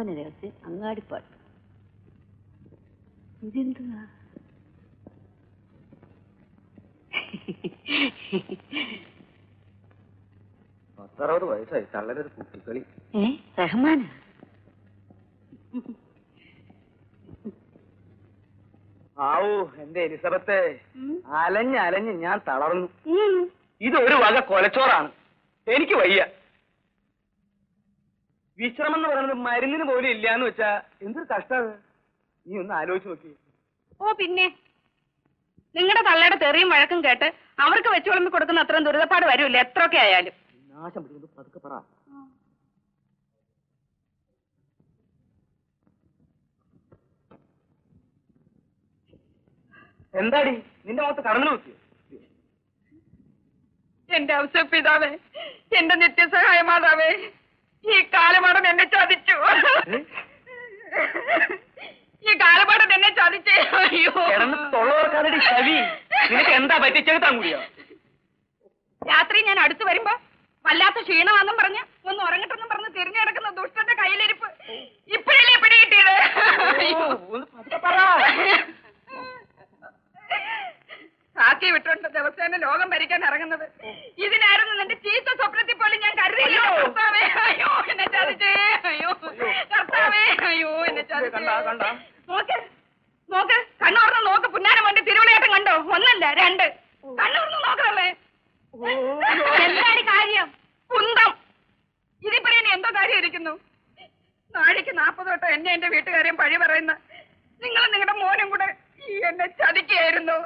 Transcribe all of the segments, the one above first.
അപ്പൂപ്പന രഹസ്യം അങ്ങാടിപ്പാട്ട് ഇതെന്തുവാ പത്തറുപത് വയസ്സായി തള്ളരൊരു കുട്ടിക്കളി ഏ റഹ്മാനാ ആവൂ എന്റെ എലിസബത്തെ ഉം. അലഞ്ഞ് അലഞ്ഞ് ഞാൻ തളർന്നു ഉം. ഇതൊരു വക കൊലച്ചോറാണ് എനിക്ക് വയ്യ വിശ്രമം എന്ന് പറയുന്നത് മരുന്നിന് പോലും ഇല്ലാന്ന് വെച്ചാ എന്തൊരു കഷ്ടത് നീ ഒന്ന് ആലോചിച്ച് നോക്കി ഓ പിന്നെ നിങ്ങളുടെ തള്ളയുടെ തെറിയും വഴക്കും കേട്ട് അവർക്ക് വെച്ചു വിളമ്പി കൊടുക്കുന്ന അത്രയും ദുരിതപ്പാട് വരൂല എത്രയൊക്കെ ആയാലും നാശം പിടിക്കുന്നത് പതുക്കെ പറ എന്താടി നിന്റെ മുഖത്ത് കടന്നു നോക്കിയോ എന്റെ ഔസപിതാവേ എന്റെ നിത്യസഹായ മാതാവേ ഈ കാലമാടൻ എന്നെ ചതിച്ചു ഈ കാലമാടൻ എന്നെ ചതിച്ചേ അയ്യോ കിടന്ന് തൊള്ളവർക്കാരുടെ കവി നിനക്ക് എന്താ പറ്റിച്ചെടുത്താൻ കൂടിയോ രാത്രി ഞാൻ അടുത്ത് വരുമ്പോ വല്ലാത്ത ക്ഷീണമാണെന്നും പറഞ്ഞ് ഒന്ന് ഉറങ്ങട്ടെന്നും പറഞ്ഞ് തിരിഞ്ഞു കിടക്കുന്ന ദുഷ്ടന്റെ കയ്യിലിരിപ്പ് ഇപ്പോഴല്ലേ പിടികിട്ടിയത് അയ്യോ. ഒന്ന് പതുക്കെ പറ സാക്ഷി വിട്ടുകൊണ്ട് ദിവസേന ലോകം ഭരിക്കാൻ ഇറങ്ങുന്നത് ഇതിനായിരുന്നു നിന്റെ ചീത്ത സ്വപ്നത്തിൽ പോലും ഞാൻ കരുതിയില്ല അയ്യോ. കർത്താവേ അയ്യോ എന്നെ ചതിച്ചേ അയ്യോ കർത്താവേ അയ്യോ എന്നെ ചതിച്ചേ കണ്ടാ, കണ്ടാ? നോക്ക് നോക്ക് കണ്ണൂർന്ന് നോക്ക് പുന്നാരം വേണ്ടി തിരുവിളയാട്ടം കണ്ടോ ഒന്നല്ല രണ്ട് കണ്ണൂർന്ന് നോക്കണല്ലേ എന്താണ് കാര്യം കുന്തം ഇതിപ്പോ ഇനി എന്തോ കാര്യം ഇരിക്കുന്നു നാഴിക്ക് നാപ്പത് വട്ടം എന്നെ എന്റെ വീട്ടുകാരെയും പഴി പറയുന്ന നിങ്ങളും നിങ്ങളുടെ മോനും കൂടെ ഈ എന്നെ ചതിക്കുകയായിരുന്നു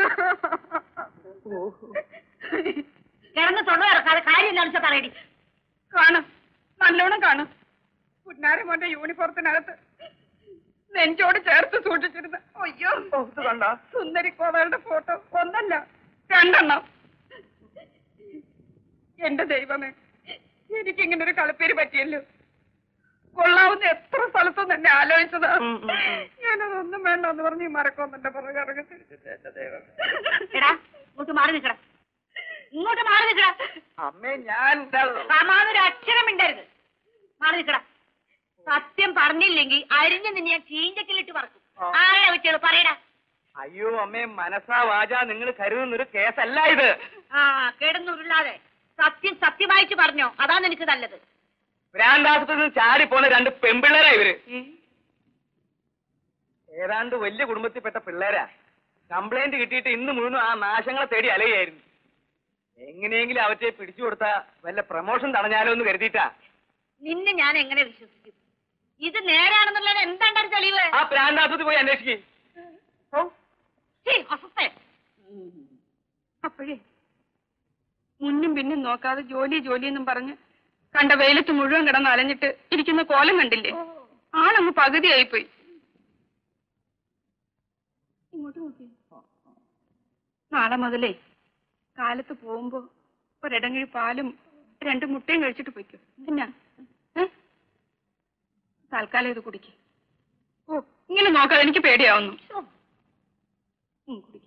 കിടന്ന് തൊണ്ണു ഇറക്കാതെ കാര്യം എന്താണെന്ന് വെച്ചാൽ പറയടി കാണും നല്ലോണം കാണും പുന്നാരം മോന്റെ യൂണിഫോമത്തിനകത്ത് നെഞ്ചോട് ചേർത്ത് സൂക്ഷിച്ചിരുന്ന അയ്യോ ഇത് കണ്ടാ സുന്ദരി കോതകളുടെ ഫോട്ടോ ഒന്നല്ല രണ്ടെണ്ണം എന്റെ ദൈവമേ എനിക്കിങ്ങനെ ഒരു കളിപ്പേര് പറ്റിയല്ലോ കൊള്ളാവുന്ന എത്ര സ്ഥലത്തുനിന്ന് എന്നെ ആലോചിച്ചതാ ഉം, ഉം, ഉം. ഞാനതൊന്നും വേണ്ട എന്ന് പറഞ്ഞ് ഈ മരക്കൊന്നെ പുറകെ ഇറങ്ങി തിരിച്ചിട്ട് എന്റെ ദൈവമേ എടാ ഇങ്ങോട്ട് മാറി നിൽക്കടാ ഇങ്ങോട്ട് മാറി നിൽക്കടാ അമ്മേ ഞാൻ സമാനൊരു അക്ഷരം മിണ്ടരുത് മാറി നിൽക്കടാ സത്യം പറഞ്ഞില്ലെങ്കിൽ അരിഞ്ഞ് നിന്നെ ഞാൻ ചീഞ്ചക്കിലിട്ട് പറക്കും ആ. ആരാ വെച്ചത് പറയടാ അയ്യോ അമ്മേ മനസ്സാ വാച നിങ്ങൾ കരുതുന്നൊരു കേസല്ല ഇത് ആ കിടന്നുരുളാതെ സത്യം സത്യമായിട്ട് പറഞ്ഞോ അതാണ് എനിക്ക് നല്ലത് ഭ്രാന്താസത്തിൽ നിന്ന് ചാടി പോന്ന രണ്ട് പെൺപിള്ളേരാ ഇവര് ഏതാണ്ട് വലിയ കുടുംബത്തിൽപ്പെട്ട പിള്ളേരാ കംപ്ലൈന്റ് കിട്ടിയിട്ട് ഇന്ന് മുഴുവൻ ആ നാശങ്ങളെ തേടി അലയായിരുന്നു എങ്ങനെയെങ്കിലും അവറ്റെ പിടിച്ചു കൊടുത്താ വല്ല പ്രമോഷൻ തടഞ്ഞാലോ എന്ന് കരുതിയിട്ടാ നിന്നെ ഞാൻ എങ്ങനെ വിശ്വസിക്കും ഇത് നേരാണെന്നുള്ളത് എന്താണ് തെളിവ് ആ ഭ്രാന്താസത്തിൽ പോയി അന്വേഷിക്കേ ഛീ, അസത്തെ. അപ്പോഴേ മുന്നും പിന്നും നോക്കാതെ ജോലി ജോലി എന്നും പറഞ്ഞ് കണ്ട വെയിലത്ത് മുഴുവൻ കിടന്ന് അലഞ്ഞിട്ട് ഇരിക്കുന്ന കോലം കണ്ടില്ലേ ആളങ്ങ് പകുതിയായിപ്പോയി ഇങ്ങോട്ട് നോക്കി നാളെ മുതലേ കാലത്ത് പോകുമ്പോ ഒരിടങ്ങഴി പാലും രണ്ട് മുട്ടയും കഴിച്ചിട്ട് പോയിക്കോ എന്നാ ഏ? തൽക്കാലം ഇത് കുടിക്ക് ഓ ഇങ്ങനെ നോക്കാതെ എനിക്ക് പേടിയാവുന്നു ഉം, കുടിക്ക്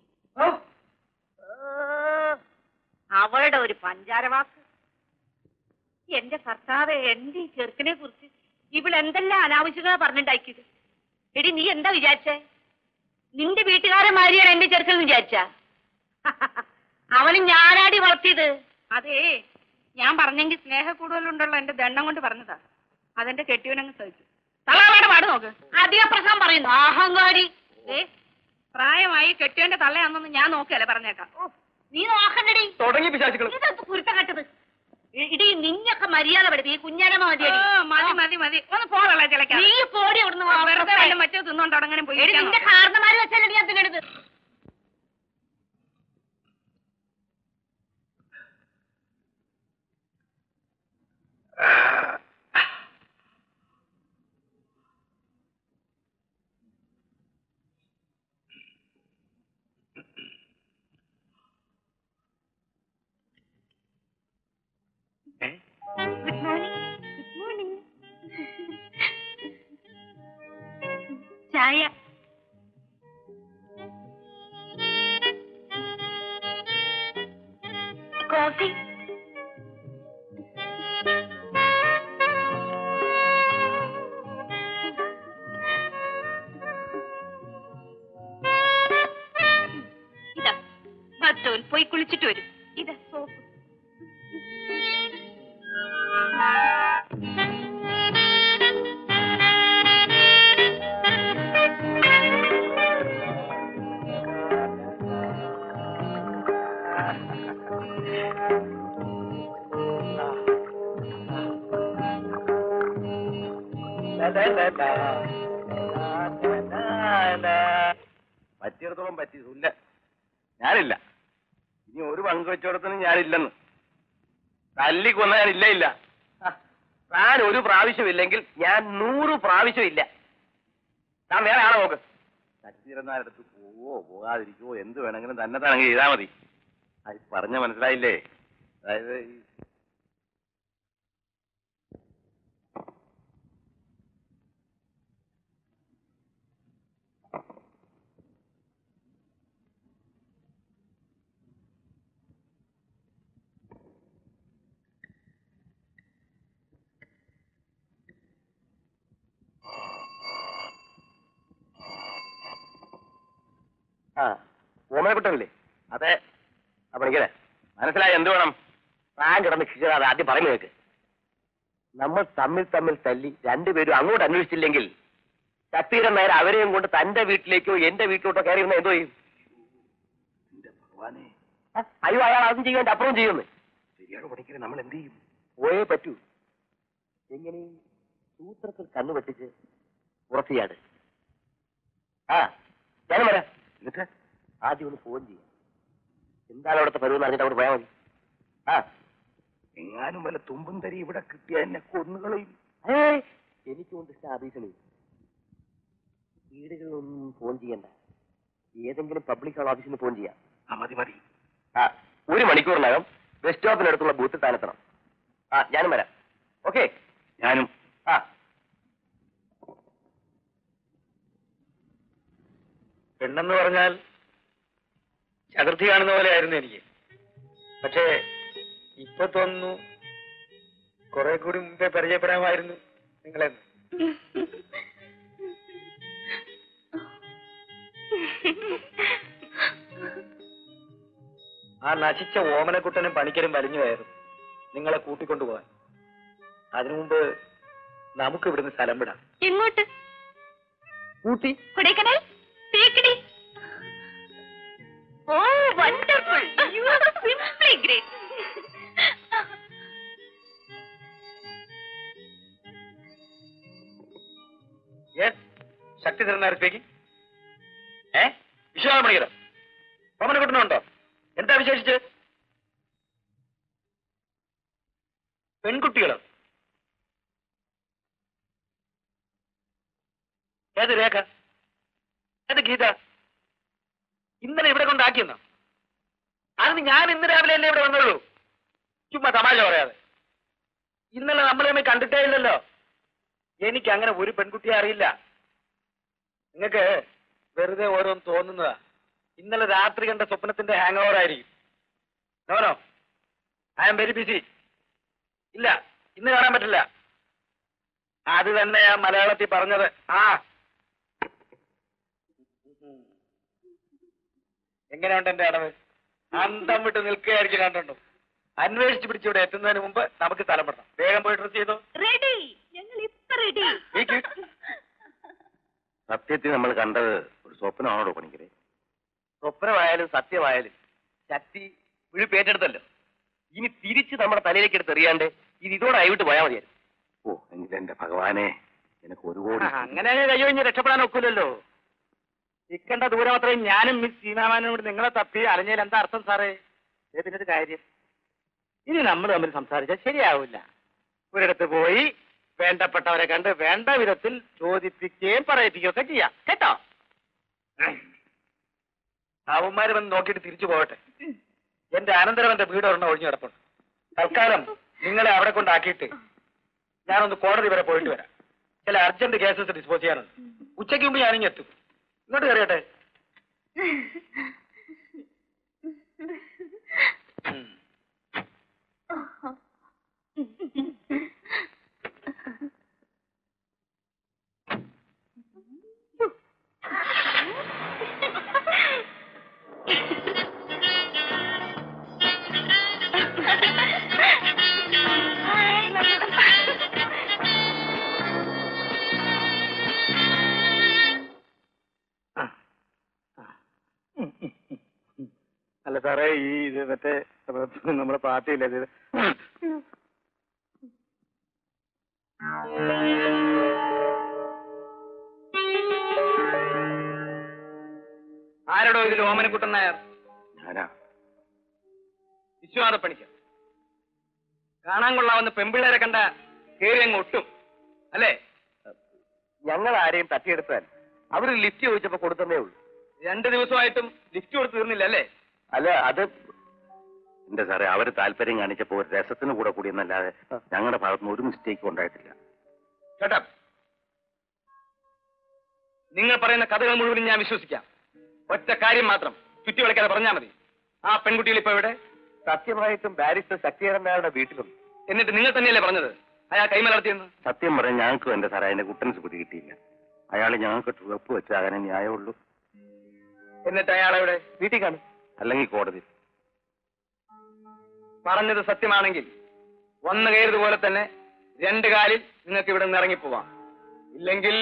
അവളുടെ ഒരു പഞ്ചാരവാക്ക് എന്റെ കർത്താവ് എന്റെ ഈ ചെറുക്കനെ കുറിച്ച് ഇവൾ എന്തെല്ലാം അനാവശ്യത പറഞ്ഞിട്ടുണ്ടാക്കിയത് എടി നീ എന്താ വിചാരിച്ചേ നിന്റെ വീട്ടുകാരെ മാരിയാണ് എന്റെ ചെറുക്കൻ വിചാരിച്ച അവന് ഞാനാടി വളർത്തിയത് അതേ ഞാൻ പറഞ്ഞെങ്കിൽ സ്നേഹ കൂടുതലുണ്ടല്ലോ എന്റെ ദണ്ണം കൊണ്ട് പറഞ്ഞതാ അതെന്റെ കെട്ടിയവനങ്ങ് സഹിച്ചു തള്ളാവാടെ പാട് നോക്ക് അധിക പ്രശ്നം പറയുന്നു അഹങ്കാരി ഏ പ്രായമായി കെട്ടിയവന്റെ തള്ളയാണെന്നൊന്നും ഞാൻ നോക്കിയല്ലേ പറഞ്ഞേക്കാം ഓ, നീ നോക്കണ്ടടി തുടങ്ങി പിശാചുക്കൾ ഇതെന്ത് കുരുത്ത കെട്ടത് ഇ- ഇടി നിന്നൊക്കെ മര്യാദ പഠിപ്പി ഈ കുഞ്ഞാനമ്മ ആ, മതിയടി മതി മതി മതി ഒന്ന് പോകള്ള ചിലക്കാം നീ പോടി അവിടുന്ന് വെറുതെ വല്ല മറ്റോ തിന്നോണ്ട് അങ്ങനെ പോയി എടി ഇരിക്കാൻ നിന്റെ നോക്ക്. കാരണന്മാര് വെച്ചല്ലേ ഞാൻ തിന്നെടുത്ത് ഗുഡ് മോർണിംഗ് ഗുഡ് മോർണിംഗ് ചായ കോഫി പോയി കുളിച്ചിട്ട് വരും ഇത് സോപ്പ് പറ്റിയിടത്തോളം പറ്റി ഇല്ല ഞാനില്ല ഇനി ഒരു പങ്ക് വെച്ചോടത്തിനും ഞാനില്ലെന്ന് തല്ലി കൊന്ന ഞാൻ ഇല്ല ഇല്ല ആ, താൻ ഒരു പ്രാവശ്യമില്ലെങ്കിൽ ഞാൻ നൂറ് പ്രാവശ്യമില്ല താൻ വേറെ ആളെ നോക്ക് ശക്തിരനാരടുത്ത് പോവോ പോകാതിരിക്കുവോ എന്ത് വേണമെങ്കിലും തന്നെ തന്നെ ചെയ്താൽ മതി അത് പറഞ്ഞ മനസ്സിലായില്ലേ അതായത് ഈ ആ ഓമനക്കുട്ടനല്ലേ അതെ അപ്പൊ എനിക്കേ മനസ്സിലായി എന്ത് വേണം താൻ കിടന്ന് ക്ഷീണാതെ ആദ്യം പറഞ്ഞു കേക്ക് നമ്മൾ തമ്മിൽ തമ്മിൽ തല്ലി രണ്ടുപേരും അങ്ങോട്ട് അന്വേഷിച്ചില്ലെങ്കിൽ ശക്തിയുടെ നേരെ അവരെയും കൊണ്ട് തന്റെ വീട്ടിലേക്കോ എന്റെ വീട്ടിലോട്ടോ കയറി ഇരുന്ന എന്തോ ചെയ്യും ആ, അയ്യോ അയാൾ അതും ചെയ്യാൻ അപ്പുറം ചെയ്യുന്നു ശരിയാണ് പഠിക്കുന്നത് നമ്മൾ എന്ത് ചെയ്യും പോയേ പറ്റൂ എങ്ങനെ സൂത്രത്തിൽ കണ്ണു വെട്ടിച്ച് പുറത്തിയാട് ആ ഞാനും വരാം എന്നിട്ട് ആദ്യം ഒന്ന് ഫോൺ ചെയ്യാം എന്താണ് അവിടുത്തെ പരുവെന്ന് അറിഞ്ഞിട്ട് അവിടെ പോയാൽ മതി ആ എങ്ങാനും വല്ല തുമ്പും തരി ഇവിടെ കിട്ടിയ എന്നെ കൊന്നുകളയും ഏയ് എനിക്കുണ്ട് ഇഷ്ടം ഭീഷണി വീടുകളിലൊന്നും ഫോൺ ചെയ്യണ്ട ഏതെങ്കിലും പബ്ലിക് ഓഫീസിന് ഫോൺ ചെയ്യാം ആ മതി മതി ആ ഒരു മണിക്കൂറിനകം ബസ് സ്റ്റോപ്പിനടുത്തുള്ള ബൂത്തിൽ താനെത്തണം ആ ഞാനും വരാം ഓക്കെ ഞാനും ആ പെണ്ണെന്ന് പറഞ്ഞാൽ ചതുർത്ഥി കാണുന്ന പോലെ ആയിരുന്നു എനിക്ക് പക്ഷേ ഇപ്പൊ തോന്നുന്നു കുറെ കൂടി മുമ്പേ പരിചയപ്പെടാമായിരുന്നു നിങ്ങളെന്ന് ആ നശിച്ച ഓമനക്കുട്ടനും പണിക്കരും വലിഞ്ഞു കയറും നിങ്ങളെ കൂട്ടിക്കൊണ്ടുപോകാൻ അതിനു മുമ്പ് നമുക്ക് ഇവിടുന്ന് സ്ഥലം വിടാം എങ്ങോട്ട് കൂട്ടി Kodaikanal Thekkady oh wonderful you are simply great yes ശക്തി തരുന്ന സ്പീക്കിംഗ് ഏ വിശ്വാസം പണിക്കരോ ഓമനക്കുട്ടനുണ്ടോ എന്താ വിശേഷിച്ച് പെൺകുട്ടികളോ ഏത് രേഖ ഏത് ഗീത ഇന്നലെ ഇവിടെ കൊണ്ടാക്കിയെന്നോ അതിന് ഞാൻ ഇന്ന് രാവിലെ അല്ലേ ഇവിടെ വന്നുള്ളൂ ചുമ്മാ തമാശ പറയാതെ ഇന്നലെ നമ്മൾ തമ്മിൽ കണ്ടിട്ടേ ഇല്ലല്ലോ എനിക്ക് അങ്ങനെ ഒരു പെൺകുട്ടിയെ അറിയില്ല നിങ്ങൾക്ക് വെറുതെ ഓരോന്ന് തോന്നുന്നതാ ഇന്നലെ രാത്രി കണ്ട സ്വപ്നത്തിന്റെ ഹാങ് ഓവർ ആയിരിക്കും no no I am very busy ഇല്ല ഇന്ന് കാണാൻ പറ്റില്ല അത് തന്നെയാ മലയാളത്തിൽ പറഞ്ഞത് ആ എങ്ങനെയുണ്ട് എന്റെ അടവ് അന്തം വിട്ട് നിൽക്കുകയായിരിക്കും കണ്ടുണ്ടോ അന്വേഷിച്ച് പിടിച്ചിവിടെ എത്തുന്നതിന് മുമ്പ് നമുക്ക് സ്ഥലം പെടണം വേഗം പോയി ഡ്രസ് ചെയ്തോ റെഡി ഞങ്ങൾ ഇപ്പൊ റെഡി സത്യത്തിൽ നമ്മൾ കണ്ടത് ഒരു സ്വപ്നമാണോ പണിക്കരെ സ്വപ്നമായാലും സത്യമായാലും ശക്തി വിഴുപ്പേറ്റെടുത്തല്ലോ ഇനി തിരിച്ച് നമ്മുടെ തലയിലേക്ക് എടുത്ത് എറിയാണ്ട് ഇത് ഇതോടെ അയവിട്ട് പോയാൽ മതിയായിരുന്നു ഓ എങ്കിൽ എന്റെ ഭഗവാനെ എനിക്ക് ഒരു കോടി അങ്ങനെ കയ്യൊഴിഞ്ഞ് രക്ഷപ്പെടാൻ ഒക്കില്ലല്ലോ ഇക്കണ്ട ദൂരം അത്രയും ഞാനും മിസ് സീമാമാനും കൂടി നിങ്ങളെ തപ്പി അറിഞ്ഞതിൽ എന്താ അർത്ഥം സാറേ പിന്നെ ഒരു കാര്യം ഇനി നമ്മൾ തമ്മിൽ സംസാരിച്ചാൽ ശരിയാവില്ല ഒരിടത്ത് പോയി വേണ്ടപ്പെട്ടവരെ കണ്ട് വേണ്ട വിധത്തിൽ ചോദിപ്പിക്കുകയും പറയിപ്പിക്കുകയും ഒക്കെ ചെയ്യാം കേട്ടോ അവന്മാര് വന്ന് നോക്കിയിട്ട് തിരിച്ചു പോകട്ടെ എന്റെ അനന്തരം എന്റെ വീട് ഒരെണ്ണം ഒഴിഞ്ഞു കിടപ്പുണ്ട് തൽക്കാലം നിങ്ങളെ അവിടെ കൊണ്ടാക്കിയിട്ട് ഞാനൊന്ന് കോടതി വരെ പോയിട്ട് വരാം ചില അർജന്റ് കേസസ് ഡിസ്പോസ് ചെയ്യാനുണ്ട് ഉച്ചയ്ക്ക് മുമ്പ് ഞാനിങ്ങ് എത്തും ഇങ്ങോട്ട് കയറിയട്ടെ ഉം. അല്ല സാറേ ഈ ഇത് മറ്റേ നമ്മുടെ പാർട്ടിയില്ലേ ഇത് ആരോടോ ഇതിൽ ഓമനക്കുട്ടൻ നായർ ഞാനാ വിശ്വനാഥ പണിക്കർ കാണാൻ കൊള്ളാവുന്ന പെമ്പിള്ളേരെ കണ്ട കേറി അങ്ങ് ഒട്ടും അല്ലേ ഞങ്ങൾ ആരെയും തട്ടിയെടുത്താൽ അവർ ലിഫ്റ്റ് ചോദിച്ചപ്പോ കൊടുത്തതേ ഉള്ളൂ രണ്ടു ദിവസമായിട്ടും ലിഫ്റ്റ് കൊടുത്ത് തീർന്നില്ല അല്ലേ അല്ല അത് എന്റെ സാറേ അവര് താല്പര്യം കാണിച്ചപ്പോ ഒരു രസത്തിന് കൂടെ കൂടിയെന്നല്ലാതെ ഞങ്ങളുടെ ഭാഗത്തുനിന്ന് ഒരു മിസ്റ്റേക്കും ഉണ്ടായിട്ടില്ല കേട്ടോ നിങ്ങൾ പറയുന്ന കഥകൾ മുഴുവനും ഞാൻ വിശ്വസിക്കാം ഒറ്റ കാര്യം മാത്രം ചുറ്റി വിളക്കാതെ പറഞ്ഞാൽ മതി ആ പെൺകുട്ടികൾ ഇപ്പൊ എവിടെ സത്യമായിട്ടും ബാരിസ്റ്റർ ശക്തിധരൻ നായരുടെ വീട്ടിലുണ്ട് എന്നിട്ട് നിങ്ങൾ തന്നെയല്ലേ പറഞ്ഞത് അയാൾ കൈമലർത്തിയെന്ന് സത്യം പറയാൻ ഞങ്ങൾക്കും എന്റെ സാറേ അതിന്റെ കുട്ടൻസ് പിടി കിട്ടിയില്ല അയാൾ ഞങ്ങൾക്ക് ട്രിപ്പ് വെച്ച് അങ്ങനെ ന്യായമുള്ളൂ എന്നിട്ട് അയാൾ എവിടെ വീട്ടിൽ കാണും അല്ലെങ്കിൽ കോടതി പറഞ്ഞത് സത്യമാണെങ്കിൽ വന്നു കയറിയതുപോലെ തന്നെ രണ്ട് കാലിൽ നിങ്ങൾക്ക് ഇവിടെ നിന്ന് ഇറങ്ങിപ്പോവാം ഇല്ലെങ്കിൽ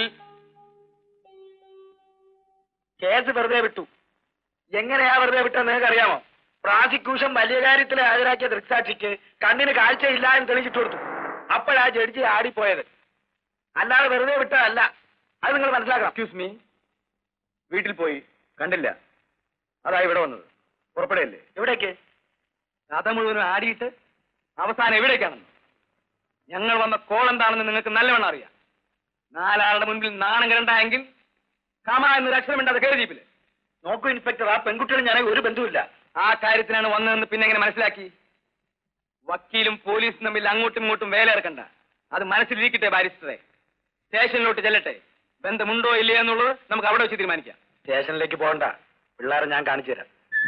കേസ് വെറുതെ വിട്ടു എങ്ങനെയാ വെറുതെ വിട്ടത് നിങ്ങൾക്ക് അറിയാമോ പ്രോസിക്യൂഷൻ വലിയ കാര്യത്തിൽ ഹാജരാക്കിയ ദൃക്സാക്ഷിക്ക് കണ്ണിന് കാഴ്ചയില്ല എന്ന് തെളിയിച്ചിട്ട് കൊടുത്തു അപ്പോഴാ ജഡ്ജി ആടിപ്പോയത് അല്ലാതെ വെറുതെ വിട്ടതല്ല അത് നിങ്ങൾ മനസ്സിലാക്കണം എക്സ്ക്യൂസ് മീ വീട്ടിൽ പോയി കണ്ടില്ല അതാ ഇവിടെ വന്നത് പുറപ്പെടുകയല്ലേ എവിടേക്ക് കഥ മുഴുവനും ആടിയിട്ട് അവസാനം എവിടേക്കാണെന്ന് ഞങ്ങൾ വന്ന കോൾ എന്താണെന്ന് നിങ്ങൾക്ക് നല്ലവണ്ണം അറിയാം നാലാളുടെ മുൻപിൽ നാണം കിരണ്ടായെങ്കിൽ കമ എന്നൊരു അക്ഷരമുണ്ട് കരുതിയിപ്പില് നോക്കൂ ഇൻസ്പെക്ടർ ആ പെൺകുട്ടികൾ ഞാൻ ഒരു ബന്ധുവില്ല ആ കാര്യത്തിനാണ് വന്നതെന്ന് പിന്നെ എങ്ങനെ മനസ്സിലാക്കി വക്കീലും പോലീസും തമ്മിൽ അങ്ങോട്ടും ഇങ്ങോട്ടും വേലയിറക്കണ്ട അത് മനസ്സിലിരിക്കട്ടെ ബാരിസ്റ്ററെ സ്റ്റേഷനിലോട്ട് ചെല്ലട്ടെ ബന്ധമുണ്ടോ ഇല്ലയോ എന്നുള്ളത് നമുക്ക് അവിടെ വെച്ച് തീരുമാനിക്കാം സ്റ്റേഷനിലേക്ക് പോകണ്ട പിള്ളേരെ ഞാൻ കാണിച്ചു തരാം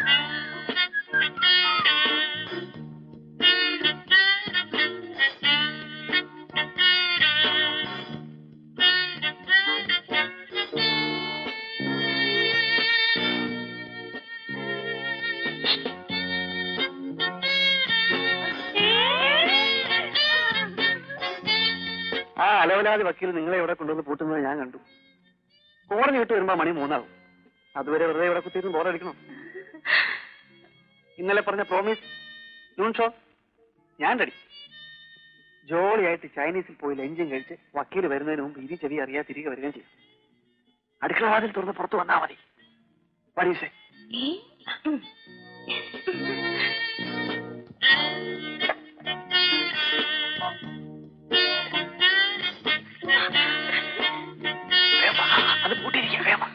ആ അലവലാതി വക്കീൽ നിങ്ങളെ ഇവിടെ കൊണ്ടുവന്ന് പൂട്ടുന്നത് ഞാൻ കണ്ടു കോടതി വിട്ട് വരുമ്പോ മണി മൂന്നാകും അതുവരെ വെറുതെ ഇവിടെ കുത്തിയിരുന്ന് ബോറടിക്കണം ഇന്നലെ പറഞ്ഞ പ്രോമിസ് നൂൺ ഷോ ഞാൻ റെഡി ജോളിയായിട്ട് ചൈനീസിൽ പോയി ലഞ്ചും കഴിച്ച് വക്കീൽ വരുന്നതിന് മുമ്പ് ഇരി ചെവി അറിയാതെ തിരികെ വരികയും ചെയ്യും അടുക്കള വാതിൽ തുറന്ന് പുറത്ത് വന്നാൽ മതി പരീക്ഷ അത് പൂട്ടിയിരിക്കുക വേഗം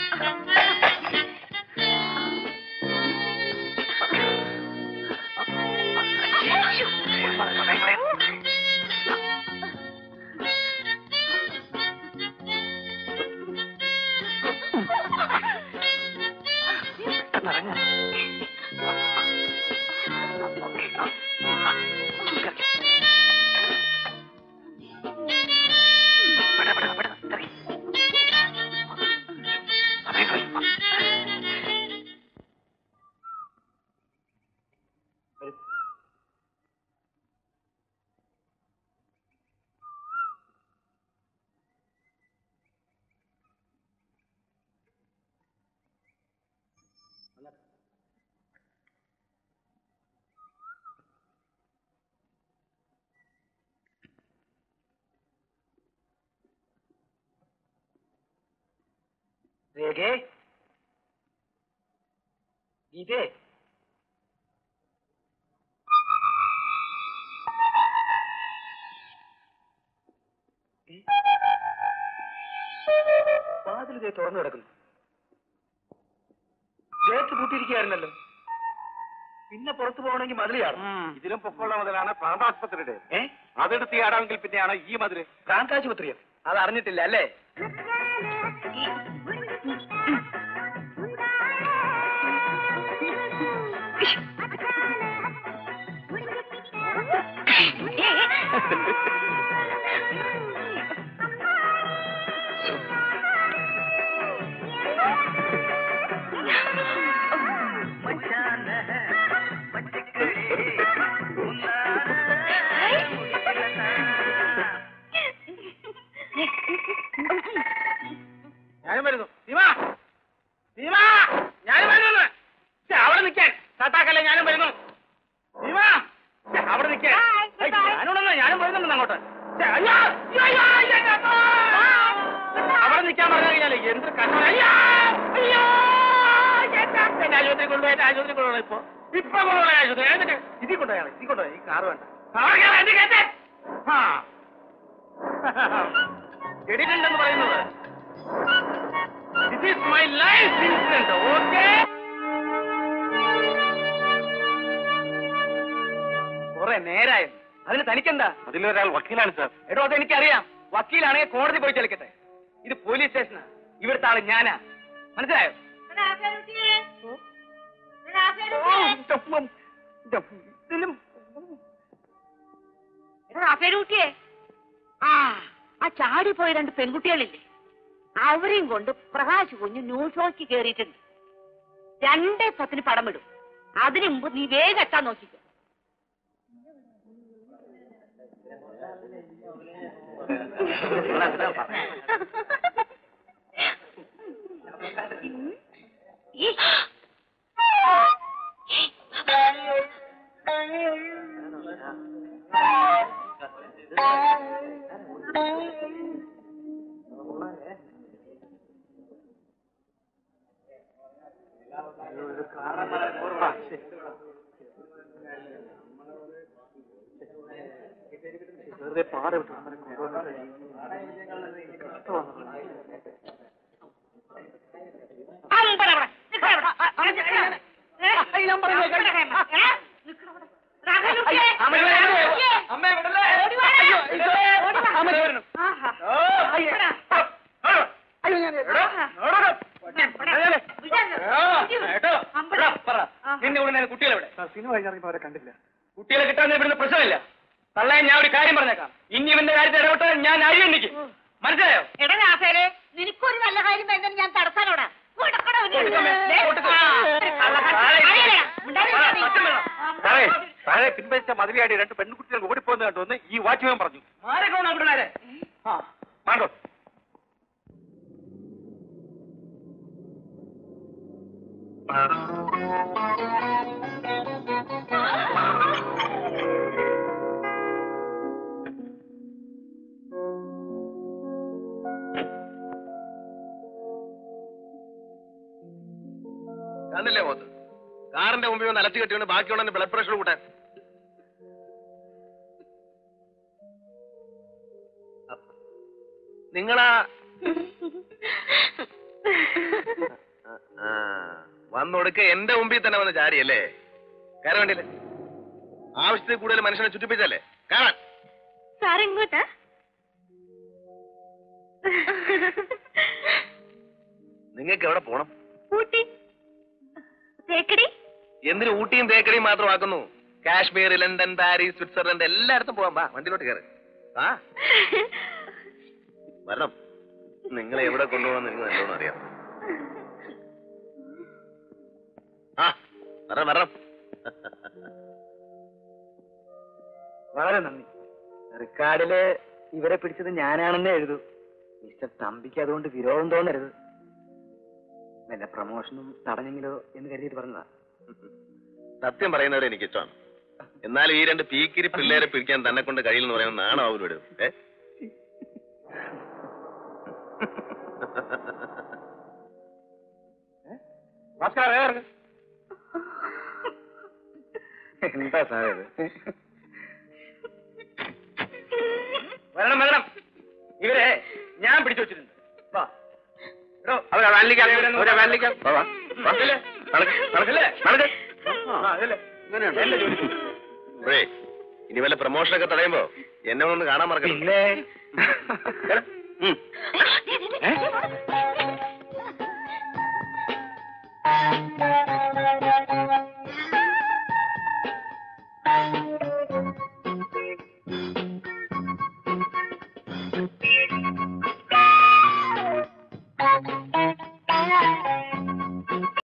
രേഖേ ഗീതേ വാതിൽ ഇതേ തുറന്നു കിടക്കുന്നു ഗേറ്റ് പൂട്ടിയിരിക്കുകയായിരുന്നല്ലോ പിന്നെ പുറത്തു പോകണമെങ്കിൽ മതിലിയാണ് ഇതിലും പൊക്കമുള്ള മുതലാണ് പ്രാന്താസ്പത്രിയുടെ ഏ അതെടുത്ത് ആടാമെങ്കിൽ പിന്നെയാണ് ഈ മധുര പ്രാന്താശുപത്രിയോ അത് അറിഞ്ഞിട്ടില്ല അല്ലേ ഞാനും വരുന്നു ഭീമാ ഭീമാ ഞാനും വരുന്നു ഛെ, അവിടെ നിൽക്കാൻ എന്ത് കണ്ണോ അയ്യോ അയ്യോ എന്താ എന്നെ ആശുപത്രി കൊണ്ടുപോയി എന്നെ ആശുപത്രി കൊണ്ടുപോയി ഇപ്പൊ ഇപ്പൊ കൊണ്ടുപോയി ആശുപത്രി എന്നിട്ട് ഇതിൽ കൊണ്ടുപോയാണ് ഇതിൽ കൊണ്ടുപോയി ഈ കാറ് വേണ്ട അവിടെ എന്ത് കേട്ടെ ആ എഡിറ്റുണ്ടെന്ന് പറയുന്നത് this is my life incident okay കുറെ നേരായി അതിന് തനിക്കെന്താ അതിലൊരാൾ വക്കീലാണ് സാർ എടോ അത് എനിക്കറിയാം വക്കീലാണെങ്കിൽ കോടതി പോയി ചെലക്കട്ടെ ഇത് പോലീസ് സ്റ്റേഷനാ ഇവിടുത്തെ ആള് ഞാനാ മനസ്സിലായോ റാഫേലൂട്ടിയെ ആ ആ ചാടിപ്പോയ രണ്ട് പെൺകുട്ടികളില്ലേ അവരെയും കൊണ്ട് പ്രകാശ് കുഞ്ഞ് ന്യൂസ് ഷോയ്ക്ക് കേറിയിട്ടുണ്ട് രണ്ടേ പത്തിന് പടം വിടും അതിനു മുമ്പ് നീ വേഗം എത്താൻ നോക്കിക്കോ അമ്പടവിടെ. നിക്കടവിടെ. ആ, നിക്കടവിടെ. ഏ? ഏ? നിക്കടവിടെ. റാഫേലൂട്ടിയെ. റാഫേലൂട്ടിയെ. ഓടി വാടാ. ഓടി വാ. ആഹാ. ഇവിടെ. നിന്നെ ഇവിടെ കുട്ടികളെ ഇവിടെ സിനിമ കഴിഞ്ഞിറങ്ങിയപ്പോ അവരെ കണ്ടില്ല കുട്ടികളെ കിട്ടാൻ ഇവിടുന്ന് പ്രശ്നമില്ല തള്ളയെ ഞാൻ ഒരു കാര്യം പറഞ്ഞേക്കാം ഇനി ഇവന്റെ കാര്യത്തിൽ ഇടപെട്ടാൽ ഞാൻ അഴിയണ്ടിക്ക് മനസ്സിലായോ എടാ രാഫേലെ നിനക്കൊരു നല്ല കാര്യം വരുന്നത് ഞാൻ തടസ്സാനോടാ കൊടുക്കടാ അവന്. ദേ, കൊടുക്കാം. ആ, ഒരു കള്ളക്കടത്ത്. അഴിയടാ. മിണ്ടാതിരിക്കാ നീ. സത്യം വേണം. സാറേ താഴെ പിൻവലിച്ച മതിലിയാടി രണ്ട് പെൺകുട്ടികൾ ഓടിപ്പോകുന്ന കണ്ടുവന്ന് ഈ വാച്ച്മാൻ പറഞ്ഞു മാറിക്കോണം അവിടെ ആ മാണ്ടോ കണ്ടില്ലേ പോത്ത് കാറിന്റെ മുമ്പിൽ ഒന്ന് അലച്ചു കെട്ടിയോണ്ട് ബാക്കിയുള്ള ബ്ലഡ് പ്രഷർ കൂട്ടാൻ നിങ്ങളാ ആ, വന്നൊടുക്ക എന്റെ മുമ്പിൽ തന്നെ വന്ന് ചാടിയല്ലേ കയറാൻ വേണ്ടിയില്ലേ ആവശ്യത്തിൽ കൂടുതൽ മനുഷ്യനെ ചുറ്റിപ്പിച്ചല്ലേ കാണാൻ സാർ ഇങ്ങോട്ടാ നിങ്ങൾക്ക് എവിടെ പോണം ഊട്ടി തേക്കടി എന്തിനു ഊട്ടിയും തേക്കടിയും മാത്രം ആക്കുന്നു കാശ്മീർ ലണ്ടൻ പാരീസ് സ്വിറ്റ്സർലൻഡ് എല്ലായിടത്തും പോവാം വാ വണ്ടിയിലോട്ട് കയറി ആ വരണം നിങ്ങളെ എവിടെ കൊണ്ടുപോകാൻ എനിക്ക് നല്ലോണം അറിയാം ആ വരണം വരണം വളരെ നന്ദി റെക്കാർഡില് ഇവരെ പിടിച്ചത് ഞാനാണെന്നേ എഴുതൂ മിസ്റ്റർ തമ്പിക്ക് അതുകൊണ്ട് വിരോധം തോന്നരുത് വല്ല പ്രമോഷനും തടഞ്ഞെങ്കിലോ എന്ന് കരുതിയിട്ട് പറഞ്ഞതാ സത്യം പറയുന്നവരെ എനിക്ക് ഇഷ്ടമാണ് എന്നാലും ഈ രണ്ട് പീക്കിരി പിള്ളേരെ പിടിക്കാൻ തന്നെ കൊണ്ട് കഴിയില്ലെന്ന് പറയുന്നത് നാണോ അവരോട് ഏ നമസ്കാരം എന്താ സാറേ ഇത് വരണം വരണം ഇവരെ ഞാൻ പിടിച്ചു വെച്ചിട്ടുണ്ട് വാ എടോ, അവരെ വാനിലിക്കാം ഇവരൊന്ന് അവരെ വാനിലിക്കാം വാ, വാ, വാ. ഇല്ലേ? നടക്ക്, നടക്ക്, ഇല്ലേ? നടക്ക്. ആ, ഇതല്ലേ? എന്റെ ജോലി ചെയ്തു. ഇപ്പോഴേ ഇനി വല്ല പ്രമോഷനൊക്കെ തടയുമ്പോ എന്നെ ഒന്ന് കാണാൻ മറക്കരുത് പിന്നെ കേറ്. ഉം.